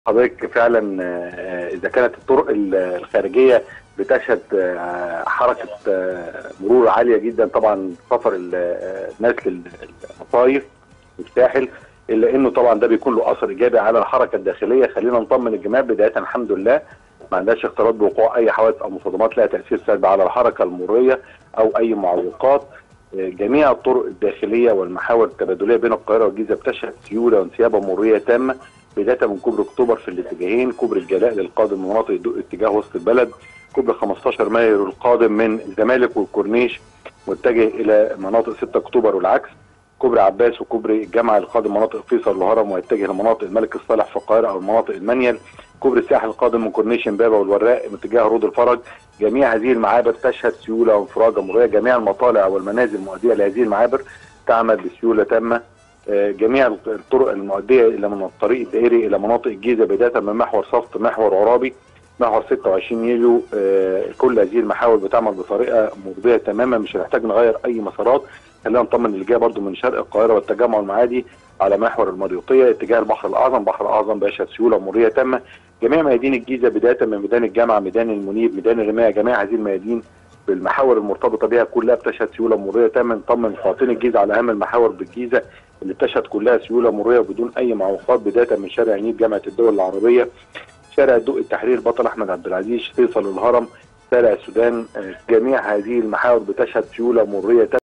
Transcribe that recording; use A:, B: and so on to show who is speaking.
A: حضرتك فعلا آه، اذا كانت الطرق ال- الخارجيه بتشهد آه، حركه آه، مرور عاليه جدا طبعا سفر ال- آه، الناس للمصايف والساحل الا انه طبعا ده بيكون له اثر ايجابي على الحركه الداخليه خلينا نطمن الجميع بدايه الحمد لله ما عندهاش اختلاط بوقوع اي حوادث او مصادمات لها تاثير سلبي على الحركه المروريه او اي معوقات آه، جميع الطرق الداخليه والمحاور التبادليه بين القاهره والجيزه بتشهد سيوله وانسيابه مروريه تامه بدايه من كوبري اكتوبر في الاتجاهين كوبري الجلاء للقادم من مناطق الدق اتجاه وسط البلد كوبري 15 مايو القادم من الزمالك والكورنيش متجه الى مناطق 6 اكتوبر والعكس كوبري عباس وكوبري الجامعه القادم مناطق فيصل والهرم ويتجه لمناطق الملك الصالح في القاهره او مناطق المنيل كوبري الساحل القادم من كورنيش امبابه والوراق متجاه رود الفرج جميع هذه المعابر تشهد سيوله وانفراجه مروريه جميع المطالع والمنازل المؤديه لهذه المعابر تعمل بسيوله تامه آه، جميع الطرق المؤديه الى من الطريق الدائري الى مناطق الجيزه بدايه من محور صفت محور عرابي محور 26 يوليو آه، كل هذه المحاور بتعمل بطريقه مرضيه تماما مش هنحتاج نغير اي مسارات خلينا نطمن اللي جاي برضو من شرق القاهره والتجمع المعادي على محور المريوطيه اتجاه البحر الاعظم البحر الاعظم بيشهد سيوله مروريه تامه جميع ميادين الجيزه بدايه من ميدان الجامعه ميدان المنيب ميدان الرمايه جميع هذه الميادين بالمحاور المرتبطه بها كلها بتشهد سيوله مروريه تامه نطمن مواطني الجيزه على اهم المحاور بالجيزه اللي بتشهد كلها سيوله مروريه بدون اي معوقات بدايه من شارع نيل جامعه الدول العربيه شارع الدق التحرير بطل احمد عبد العزيز فيصل الهرم شارع السودان آه، جميع هذه المحاور بتشهد سيوله مروريه تامه